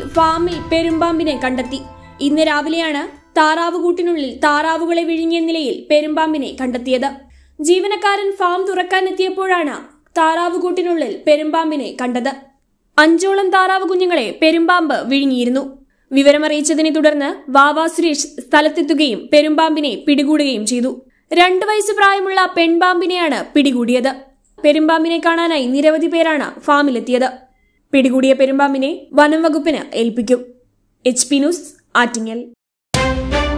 ഫാമിൽ പെരുമ്പാമ്പിനെ കണ്ടെത്തി ഇന്ന് രാവിലെയാണ് താറാവുകൂട്ടിനുള്ളിൽ താറാവുകളെ വിഴുങ്ങിയ നിലയിൽ പെരുമ്പാമ്പിനെ കണ്ടെത്തിയത് ജീവനക്കാരൻ ഫാം തുറക്കാനെത്തിയപ്പോഴാണ് താറാവുകൂട്ടിനുള്ളിൽ പെരുമ്പാമ്പിനെ കണ്ടത് അഞ്ചോളം താറാവ് കുഞ്ഞുങ്ങളെ പെരുമ്പാമ്പ് വിഴുങ്ങിയിരുന്നു വിവരമറിയിച്ചതിനെ തുടർന്ന് വാവാ സുരേഷ് സ്ഥലത്തെത്തുകയും പെരുമ്പാമ്പിനെ പിടികൂടുകയും ചെയ്തു രണ്ടു വയസ്സ് പ്രായമുള്ള പെൺപാമ്പിനെയാണ് പിടികൂടിയത് പെരുമ്പാമ്പിനെ കാണാനായി നിരവധി പേരാണ് ഫാമിലെത്തിയത് പിടികൂടിയ പെരുമ്പാമ്പിനെ വനം വകുപ്പിന് ഏൽപ്പിക്കും എച്ച് പി ന്യൂസ് ആറ്റിങ്ങൽ